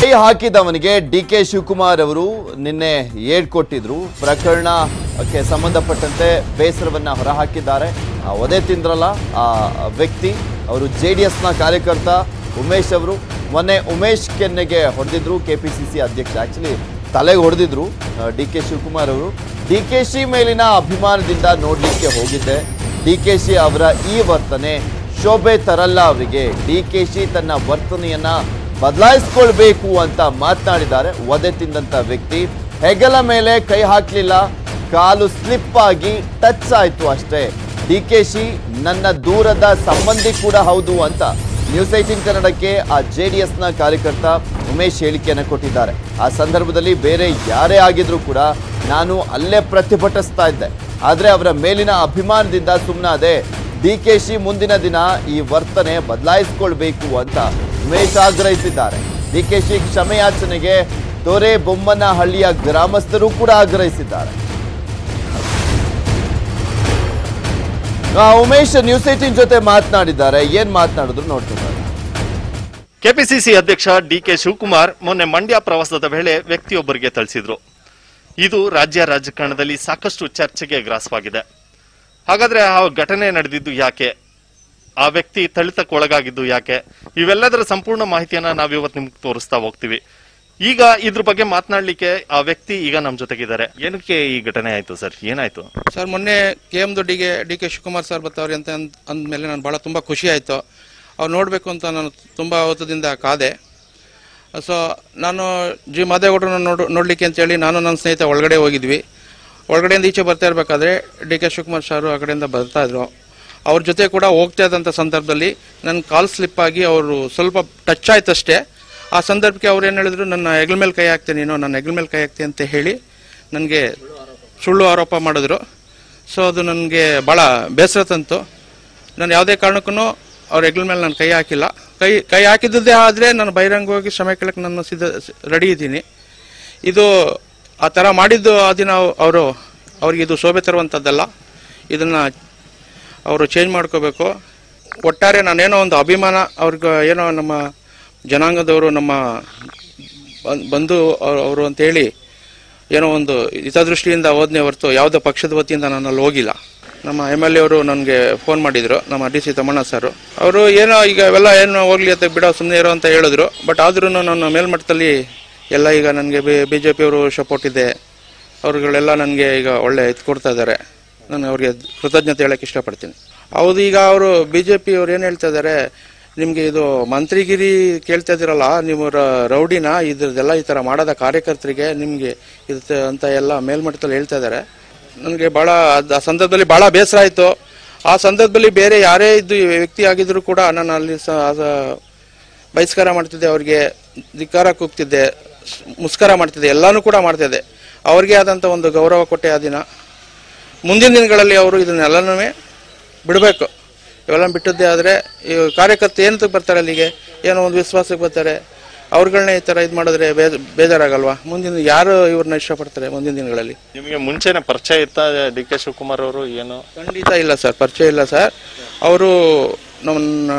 ಹಾಕಿದವನಿಗೆ D K Shivakumar ಅವರು ನಿನ್ನೆ ಕೊಟ್ಟಿದ್ರು ಪ್ರಕರಣಕ್ಕೆ ಸಂಬಂಧಪಟ್ಟಂತೆ ಬೇಸರವನ್ನ ಹೊರಹಾಕಿದ್ದಾರೆ ಆ ಒದೆ ತಿಂದ್ರಲ್ಲ ಆ ವ್ಯಕ್ತಿ ಅವರು ಜೆ ಡಿ ಎಸ್ನ ಕಾರ್ಯಕರ್ತ ಉಮೇಶ್ ಅವರು ಮೊನ್ನೆ ಉಮೇಶ್ ಕೆನ್ನೆಗೆ ಹೊಡೆದಿದ್ರು ಕೆ ಪಿ ಸಿ ಸಿ ಅಧ್ಯಕ್ಷ ಆಕ್ಚುಲಿ ತಲೆಗೆ ಹೊಡೆದಿದ್ರು ಡಿ ಕೆ ಶಿವಕುಮಾರ್ ಅವರು ಡಿ ಕೆ ಶಿ ಮೇಲಿನ ಅಭಿಮಾನದಿಂದ ನೋಡ್ಲಿಕ್ಕೆ ಹೋಗಿದ್ದೆ ಡಿ ಕೆ ಶಿ ಅವರ ಈ ವರ್ತನೆ ಶೋಭೆ ತರಲ್ಲ ಅವರಿಗೆ ಡಿ ಕೆ ಶಿ ತನ್ನ ವರ್ತನೆಯನ್ನ ಬದಲಾಯಿಸ್ಕೊಳ್ಬೇಕು ಅಂತ ಮಾತನಾಡಿದ್ದಾರೆ ಒದೆ ತಿಂದಂತ ವ್ಯಕ್ತಿ ಹೆಗಲ ಮೇಲೆ ಕೈ ಹಾಕ್ಲಿಲ್ಲ ಕಾಲು ಸ್ಲಿಪ್ ಆಗಿ ಟಚ್ ಆಯ್ತು ಅಷ್ಟೇ ಡಿ ಕೆ ಶಿ ನನ್ನ ದೂರದ ಸಂಬಂಧಿ ಕೂಡ ಹೌದು ಅಂತ ನ್ಯೂಸ್ ಏಟೀನ್ ಕನ್ನಡಕ್ಕೆ ಆ ಜೆ ಡಿ ಎಸ್ನ ಕಾರ್ಯಕರ್ತ ಉಮೇಶ್ ಹೇಳಿಕೆಯನ್ನು ಕೊಟ್ಟಿದ್ದಾರೆ ಆ ಸಂದರ್ಭದಲ್ಲಿ ಬೇರೆ ಯಾರೇ ಆಗಿದ್ರು ಕೂಡ ನಾನು ಅಲ್ಲೇ ಪ್ರತಿಭಟಿಸ್ತಾ ಇದ್ದೆ ಆದರೆ ಅವರ ಮೇಲಿನ ಅಭಿಮಾನದಿಂದ ಸುಮ್ಮನಾದೆ ಡಿ ಕೆ ಶಿ ಮುಂದಿನ ದಿನ ಈ ವರ್ತನೆ ಬದಲಾಯಿಸಿಕೊಳ್ಬೇಕು ಅಂತ ಉಮೇಶ್ ಆಗ್ರಹಿಸಿದ್ದಾರೆ ಡಿ ಕೆ ಶಿ ಕ್ಷಮೆಯಾಚನೆಗೆ ತೋರೆ ಬೊಮ್ಮನಹಳ್ಳಿಯ ಗ್ರಾಮಸ್ಥರು ಕೂಡ ಆಗ್ರಹಿಸಿದ್ದಾರೆ ಆ, ಉಮೇಶ್ ನ್ಯೂಸ್ ಏಟೀನ್ ಜೊತೆ ಮಾತನಾಡಿದ್ದಾರೆ ಏನ್ ಮಾತನಾಡಿದ್ರು ನೋಡ್ತಿದ್ದಾರೆ ಕೆಪಿಸಿಸಿ ಅಧ್ಯಕ್ಷ ಡಿ ಕೆ ಶಿವಕುಮಾರ್ ಮೊನ್ನೆ ಮಂಡ್ಯ ಪ್ರವಾಸದ ವೇಳೆ ವ್ಯಕ್ತಿಯೊಬ್ಬರಿಗೆ ಥಳಿಸಿದ್ರು ಇದು ರಾಜ್ಯ ರಾಜಕಾರಣದಲ್ಲಿ ಸಾಕಷ್ಟು ಚರ್ಚೆಗೆ ಗ್ರಾಸವಾಗಿದೆ ಹಾಗಾದ್ರೆ ಆ ಘಟನೆ ನಡೆದಿದ್ದು ಯಾಕೆ ಆ ವ್ಯಕ್ತಿ ಥಳಿತಕ್ಕೆ ಒಳಗಾಗಿದ್ದು ಯಾಕೆ ಇವೆಲ್ಲದರ ಸಂಪೂರ್ಣ ಮಾಹಿತಿಯನ್ನ ನಾವಿವತ್ತು ನಿಮ್ಗೆ ತೋರಿಸ್ತಾ ಹೋಗ್ತೀವಿ ಈಗ ಇದ್ರ ಬಗ್ಗೆ ಮಾತನಾಡ್ಲಿಕ್ಕೆ ಆ ವ್ಯಕ್ತಿ ಈಗ ನಮ್ ಜೊತೆಗಿದ್ದಾರೆ ಏನಕ್ಕೆ ಈ ಘಟನೆ ಆಯ್ತು ಸರ್ ಏನಾಯ್ತು ಸರ್ ಮೊನ್ನೆ ಕೆ ಎಮ್ ದೊಡ್ಡಿಗೆ ಡಿ ಕೆ ಶಿವಕುಮಾರ್ ಸರ್ ಬರ್ತಾವ್ರಿ ಅಂತ ಅಂದ್- ಅಂದ್ಮೇಲೆ ನಾನು ಭಾಳ ತುಂಬ ಖುಷಿ ಆಯಿತು ಅವ್ರು ನೋಡಬೇಕು ಅಂತ ನಾನು ತುಂಬ ಹೊತ್ತದಿಂದ ಕಾದೆ ಸೊ ನಾನು ಜಿ ಮಾದೇಗೌಡರನ್ನ ನೋಡು ನೋಡಲಿಕ್ಕೆ ಅಂತೇಳಿ ನಾನು ನನ್ನ ಸ್ನೇಹಿತ ಒಳಗಡೆ ಹೋಗಿದ್ವಿ ಒಳಗಡೆಯಿಂದ ಈಚೆ ಬರ್ತಾ ಇರಬೇಕಾದ್ರೆ ಡಿ ಕೆ ಶಿವಕುಮಾರ್ ಸಾರು ಆ ಕಡೆಯಿಂದ ಬರ್ತಾ ಇದ್ರು ಅವ್ರ ಜೊತೆ ಕೂಡ ಹೋಗ್ತಾ ಇದ್ದಂಥ ಸಂದರ್ಭದಲ್ಲಿ ನನ್ನ ಕಾಲ್ ಸ್ಲಿಪ್ ಆಗಿ ಅವರು ಸ್ವಲ್ಪ ಟಚ್ ಆಯ್ತಷ್ಟೇ ಆ ಸಂದರ್ಭಕ್ಕೆ ಅವ್ರು ಏನು ಹೇಳಿದ್ರು ನನ್ನ ಹೆಗಲ ಮೇಲೆ ಕೈ ಹಾಕ್ತೀನಿ ನೀನು ನನ್ನ ಹೆಗಲ ಮೇಲೆ ಕೈ ಹಾಕ್ತೀನಿ ಅಂತ ಹೇಳಿ ನನಗೆ ಸುಳ್ಳು ಆರೋಪ ಮಾಡಿದ್ರು ಸೊ ಅದು ನನಗೆ ಭಾಳ ಬೇಸರ ತಂತು ನಾನು ಯಾವುದೇ ಕಾರಣಕ್ಕೂ ಅವ್ರ ಹೆಗಲ ಮೇಲೆ ನಾನು ಕೈ ಹಾಕಿಲ್ಲ ಕೈ ಕೈ ಹಾಕಿದ್ದೇ ಆದರೆ ನಾನು ಬಹಿರಂಗವಾಗಿ ಕ್ಷಮೆ ಕೇಳಕ್ಕೆ ನಾನು ಸಿದ್ಧ ರೆಡಿ ಇದ್ದೀನಿ ಇದು ಆ ಥರ ಮಾಡಿದ್ದು ಆ ದಿನ ಅವರು ಅವ್ರಿಗೆ ಇದು ಶೋಭೆ ತರುವಂಥದ್ದಲ್ಲ ಇದನ್ನು ಅವರು ಚೇಂಜ್ ಮಾಡ್ಕೋಬೇಕು ಒಟ್ಟಾರೆ ನಾನೇನೋ ಒಂದು ಅಭಿಮಾನ ಅವ್ರಿಗೆ ಏನೋ ನಮ್ಮ ಜನಾಂಗದವರು ನಮ್ಮ ಬಂ- ಬಂಧು ಅವ್ರು- ಅವರು ಅಂತೇಳಿ ಏನೋ ಒಂದು ಹಿತದೃಷ್ಟಿಯಿಂದ ಹೋದ್ನೆ ಹೊರತು ಯಾವುದೇ ಪಕ್ಷದ ವತಿಯಿಂದ ನಾನು ಅಲ್ಲಿ ಹೋಗಿಲ್ಲ ನಮ್ಮ ಎಮ್ ಎಲ್ ಎ ಅವರು ನನಗೆ ಫೋನ್ ಮಾಡಿದ್ರು ನಮ್ಮ ಡಿ ಸಿ ತಮ್ಮಣ್ಣ ಸರ್ ಅವರು ಏನೋ ಈಗ ಇವೆಲ್ಲ ಏನು ಹೋಗ್ಲಿ ಅಂತ ಬಿಡೋ ಸುಮ್ಮನೆ ಇರೋ ಅಂತ ಹೇಳಿದ್ರು ಬಟ್ ಆದ್ರೂ ನನ್ನ ಮೇಲ್ಮಟ್ಟದಲ್ಲಿ ಎಲ್ಲ ಈಗ ನನಗೆ ಬಿ ಜೆ ಪಿಯವರು ಸಪೋರ್ಟ್ ಇದೆ ಅವ್ರುಗಳೆಲ್ಲ ನನಗೆ ಈಗ ಒಳ್ಳೆ ಇದು ಕೊಡ್ತಾ ಇದ್ದಾರೆ ನಾನು ಅವ್ರಿಗೆ ಕೃತಜ್ಞತೆ ಹೇಳಕ್ಕೆ ಇಷ್ಟಪಡ್ತೀನಿ ಹೌದು ಈಗ ಅವರು ಬಿ ಜೆ ಪಿ ಅವ್ರು ಏನು ಹೇಳ್ತಾ ಇದ್ದಾರೆ ನಿಮಗೆ ಇದು ಮಂತ್ರಿಗಿರಿ ಕೇಳ್ತಾ ಇದ್ದೀರಲ್ಲ ನೀವು ರ- ರೌಡಿನ ಇದ್ರದ್ದೆಲ್ಲ ಈ ಥರ ಮಾಡೋದ ಕಾರ್ಯಕರ್ತರಿಗೆ ನಿಮಗೆ ಇದು ತ- ಅಂತ ಎಲ್ಲ ಮೇಲ್ಮಟ್ಟದಲ್ಲಿ ಹೇಳ್ತಾ ಇದ್ದಾರೆ ನನಗೆ ಭಾಳ ಅದ್- ಆ ಸಂದರ್ಭದಲ್ಲಿ ಭಾಳ ಬೇಸರ ಆಯಿತು ಆ ಸಂದರ್ಭದಲ್ಲಿ ಬೇರೆ ಯಾರೇ ಇದ್ದು ಈ ವ್ಯಕ್ತಿ ಆಗಿದ್ರು ಕೂಡ ನಾನು ಅಲ್ಲಿ ಸ ಆ- ಬಹಿಷ್ಕಾರ ಮಾಡ್ತಿದ್ದೆ ಅವ್ರಿಗೆ ಧಿಕ್ಕಾರ ಕೂಗ್ತಿದ್ದೆ ಸ್- ಮುಸ್ಕಾರ ಮಾಡ್ತಿದ್ದೆ ಎಲ್ಲಾನು ಕೂಡ ಮಾಡ್ತಿದ್ದೆ ಅವ್ರಿಗೆ ಆದಂಥ ಒಂದು ಗೌರವ ಕೊಟ್ಟೆ ಆ ದಿನ ಮುಂದಿನ ದಿನಗಳಲ್ಲಿ ಅವರು ಇದನ್ನೆಲ್ಲನೂ ಬಿಡಬೇಕು ಇವೆಲ್ಲ ಬಿಟ್ಟದ್ದೇ ಆದರೆ ಈ ಕಾರ್ಯಕರ್ತ ಏನಕ್ಕೆ ಬರ್ತಾರೆ ಅಲ್ಲಿಗೆ ಏನೋ ಒಂದು ವಿಶ್ವಾಸಕ್ಕೆ ಬರ್ತಾರೆ ಅವ್ರುಗಳನ್ನೇ ಈ ಥರ ಇದು ಮಾಡಿದ್ರೆ ಬೇಜ ಬೇಜಾರಾಗಲ್ವಾ ಮುಂದಿನ ಯಾರು ಇವ್ರನ್ನ ಇಷ್ಟಪಡ್ತಾರೆ ಮುಂದಿನ ದಿನಗಳಲ್ಲಿ ನಿಮಗೆ ಮುಂಚೆನೆ ಪರಿಚಯ ಇತ್ತ ಡಿ ಕೆ ಶಿವಕುಮಾರ್ ಅವರು ಏನು ಖಂಡಿತ ಇಲ್ಲ ಸರ್ ಪರಿಚಯ ಇಲ್ಲ ಸರ್ ಅವರು ನಮ್ಮನ್ನ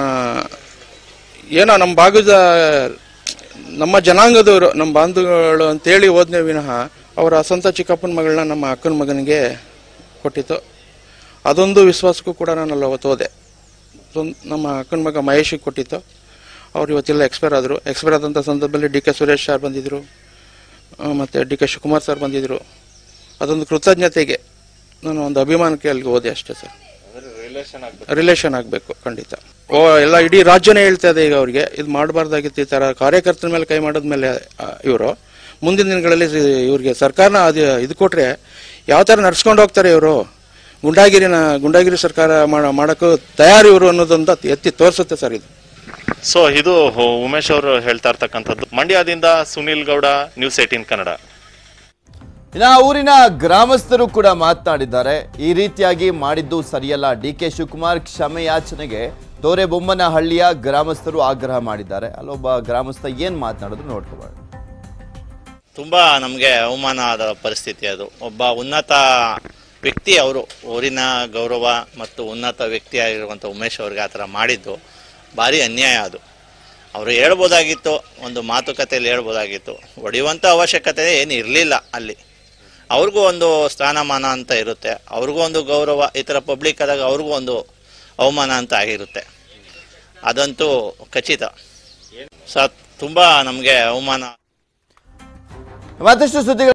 ಏನೋ ನಮ್ಮ ಭಾಗದ ನಮ್ಮ ಜನಾಂಗದವರು ನಮ್ಮ ಬಾಂಧುಗಳು ಅಂತೇಳಿ ಹೋದ್ನೇ ವಿನಃ ಅವರ ಸ್ವಂತ ಚಿಕ್ಕಪ್ಪನ ಮಗಳನ್ನ ನಮ್ಮ ಅಕ್ಕನ ಮಗನಿಗೆ ಕೊಟ್ಟಿತ್ತು ಅದೊಂದು ವಿಶ್ವಾಸಕ್ಕೂ ಕೂಡ ನಾನು ಅಲ್ಲಿ ಅವತ್ತು ಹೋದೆ ಸ್ವಂತ ನಮ್ಮ ಅಕ್ಕನ ಮಗ ಮಹೇಶಿಗೆ ಕೊಟ್ಟಿತ್ತು ಅವ್ರು ಇವತ್ತೆಲ್ಲ ಎಕ್ಸ್ಪೈರ್ ಆದರು ಎಕ್ಸ್ಪೈರ್ ಆದಂಥ ಸಂದರ್ಭದಲ್ಲಿ ಡಿ ಕೆ ಸುರೇಶ್ ಸರ್ ಬಂದಿದ್ದರು ಮತ್ತು ಡಿ ಕೆ ಶಿವಕುಮಾರ್ ಸರ್ ಬಂದಿದ್ದರು ಅದೊಂದು ಕೃತಜ್ಞತೆಗೆ ನಾನು ಒಂದು ಅಭಿಮಾನಕ್ಕೆ ಅಲ್ಲಿಗೆ ಹೋದೆ ಅಷ್ಟೇ ಸರ್ ರಿಲೇಷನ್ ಆಗಬೇಕು ಖಂಡಿತ ಓ ಎಲ್ಲ ಇಡೀ ರಾಜ್ಯನೇ ಹೇಳ್ತಾ ಇದೆ ಈಗ ಅವ್ರಿಗೆ ಇದು ಮಾಡಬಾರ್ದಾಗಿತ್ತು ಈ ಥರ ಕಾರ್ಯಕರ್ತರ ಮೇಲೆ ಕೈ ಮಾಡಿದ್ಮೇಲೆ ಇವರು ಮುಂದಿನ ದಿನಗಳಲ್ಲಿ ಇ- ಇವ್ರಿಗೆ ಸರ್ಕಾರನ ಅದು ಇದು ಕೊಟ್ರೆ ಯಾವ ಥರ ನಡ್ಸ್ಕೊಂಡು ಹೋಗ್ತಾರೆ ಇವರು ಗುಂಡಾಗಿರಿನ ಗುಂಡಾಗಿರಿ ಸರ್ಕಾರ ಮಾಡ- ಮಾಡೋಕ್ಕೂ ತಯಾರು ಇವರು ಅನ್ನೋದೊಂದು ಎತ್ತಿ ತೋರಿಸುತ್ತೆ ಸರ್ ಇದು ಸೊ ಇದು ಉಮೇಶ್ ಅವರು ಹೇಳ್ತಾ ಇರ್ತಕ್ಕಂಥದ್ದು ಮಂಡ್ಯದಿಂದ ಸುನಿಲ್ ಗೌಡ ನ್ಯೂಸ್ ಏಟೀನ್ ಕನ್ನಡ ಇನ್ನು ಆ ಊರಿನ ಗ್ರಾಮಸ್ಥರು ಕೂಡ ಮಾತನಾಡಿದ್ದಾರೆ ಈ ರೀತಿಯಾಗಿ ಮಾಡಿದ್ದು ಸರಿಯಲ್ಲ ಡಿ ಕೆ ಶಿವಕುಮಾರ್ ಕ್ಷಮೆ ಯಾಚನೆಗೆ ದೋರೆಬೊಮ್ಮನಹಳ್ಳಿಯ ಗ್ರಾಮಸ್ಥರು ಆಗ್ರಹ ಮಾಡಿದ್ದಾರೆ ಅಲ್ಲೊಬ್ಬ ಗ್ರಾಮಸ್ಥ ಏನ್ ಮಾತನಾಡಿದ್ರು ನೋಡ್ಕೋಬಾರ್ದು ತುಂಬಾ ನಮಗೆ ಅವಮಾನ ಆದ ಪರಿಸ್ಥಿತಿ ಅದು ಒಬ್ಬ ಉನ್ನತ ವ್ಯಕ್ತಿ ಅವರು ಊರಿನ ಗೌರವ ಮತ್ತು ಉನ್ನತ ವ್ಯಕ್ತಿ ಆಗಿರುವಂಥ ಉಮೇಶ್ ಅವ್ರಿಗೆ ಆ ಥರ ಮಾಡಿದ್ದು ಭಾರಿ ಅನ್ಯಾಯ ಅದು ಅವರು ಹೇಳ್ಬೋದಾಗಿತ್ತು ಒಂದು ಮಾತುಕತೆಯಲ್ಲಿ ಹೇಳ್ಬೋದಾಗಿತ್ತು ಹೊಡೆಯುವಂಥ ಅವಶ್ಯಕತೆ ಏನು ಇರಲಿಲ್ಲ ಅಲ್ಲಿ ಅವ್ರಿಗೂ ಒಂದು ಸ್ಥಾನಮಾನ ಅಂತ ಇರುತ್ತೆ ಅವ್ರಿಗೂ ಒಂದು ಗೌರವ ಈ ಥರ ಪಬ್ಲಿಕ್ ಆದಾಗ ಅವ್ರಿಗೂ ಒಂದು ಅವಮಾನ ಅಂತ ಆಗಿರುತ್ತೆ ಅದಂತೂ ಖಚಿತ ಸ ತುಂಬ ನಮಗೆ ಅವಮಾನ ಮತ್ತಷ್ಟು ಸುದ್ದಿಗಳು